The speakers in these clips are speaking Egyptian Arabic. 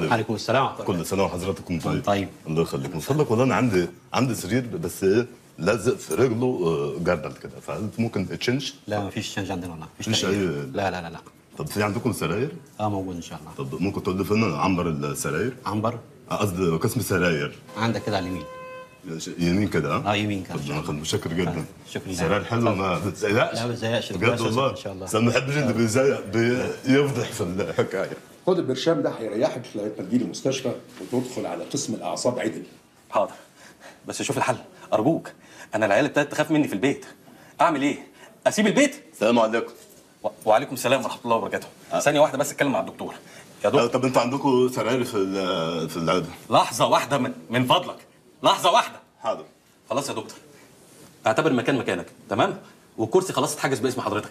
عليكم عليكم السلام ورحمة الله كل سنه وحضراتكم طيب طيب. الله يخليك من فضلك والله انا عندي عندي سرير بس ايه لازق في رجله آه، جردل كده فهل ممكن تشنج لا ما فيش تشنج عندنا والله مفيش مفيش تغيير. أي- لا لا لا لا طب في عندكم سراير اه موجود ان شاء الله طب ممكن تقول لي فين عنبر السراير عنبر آه، قصدي قسم السراير عندك كده على اليمين يمين كده ها اه يمين كده طب انا خد- متشكر جدا شكرا لك. سراير حلوه ما بتزيقش لا، ما بتزيقش. بجد كويس والله إن شاء الله. بس أنا ما بحبش اللي بيزيق بيفضح في الحكايه خد البرشام ده هيريحك لغايه ما تجيلي المستشفى وتدخل على قسم الاعصاب عدل حاضر بس شوف الحل ارجوك انا العيال ابتدت تخاف مني في البيت اعمل ايه اسيب البيت السلام عليكم و- وعليكم السلام ورحمه الله وبركاته ثانيه واحده بس اتكلم مع الدكتور يا آه، دكتور طب انتوا عندكم سراير في ال- في العياده لحظه واحده من, من فضلك لحظه واحده حاضر خلاص يا دكتور اعتبر المكان مكانك تمام والكرسي خلاص اتحجز باسم حضرتك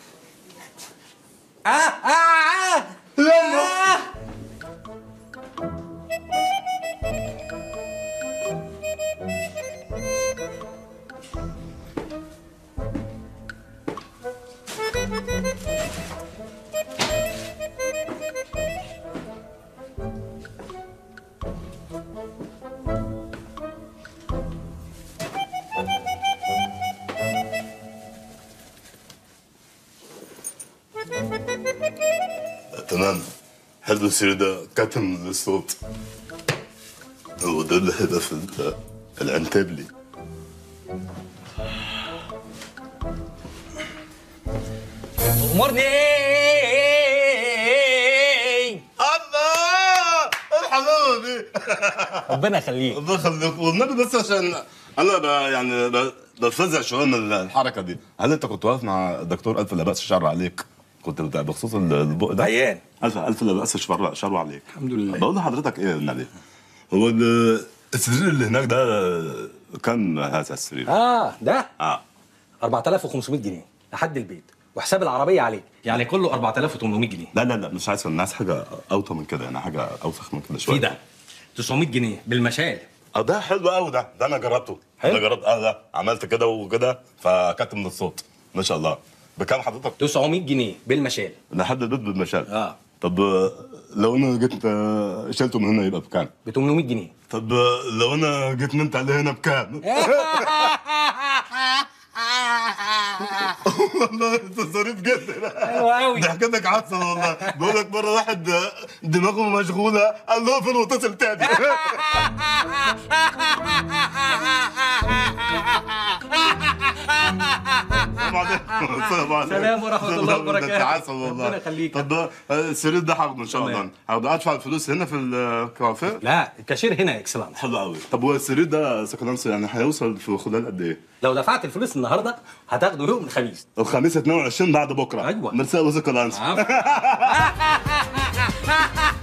آه آه آه آه تمام حلو السرير ده كتم للصوت هو ده اللي هيبقى في ال- العنتبلي امرني الله الحلاوه دي ربنا يخليك الله يخليك والنبي بس عشان انا ب يعني ب- بتفزع شويه من الحركه دي هل انت كنت واقف مع الدكتور الف لا باس شر عليك كنت بتاع بخصوص البق ده عيان. الف الف لا باس شر شر عليك الحمد لله بقول لحضرتك ايه النبي هو ال- السرير اللي هناك ده كم هذا السرير؟ اه ده اه 4500 جنيه لحد البيت وحساب العربيه عليك يعني كله 4800 جنيه لا لا لا مش عايز الناس حاجه اوطى من كده يعني حاجه اوسخ من كده شويه في ده 900 جنيه بالمشال اه ده حلو قوي ده ده انا جربته حلو؟ انا جربت اه ده عملت كده وكده فكتم من الصوت ما شاء الله بكام حضرتك 900 جنيه بالمشال لحد البيت بالمشال اه. طب آه، لو انا جيت آه، شلته من هنا يبقى بكام ب 800 جنيه طب آه، لو انا جيت نمت عليه هنا بكام والله انت ظريف جدا حلو قوي ضحكتك عسل والله بقول لك مره واحد آه، دماغه مشغوله قال له فين واتصل تاني السلام عليكم السلام عليكم سلام ورحمة الله وبركاته. ده انت عسل والله ربنا يخليك. طب آه، السرير ده هاخده ان شاء الله تمام. هاخده ادفع الفلوس هنا في الكافيه لا الكاشير هنا اكسلانس حلو قوي طب هو السرير ده سكنانس يعني هيوصل في خلال قد ايه؟ لو دفعت الفلوس النهارده هتاخده يوم الخميس الخميس 22 بعد بكره أيوة. مرسال وسكنانس عفوا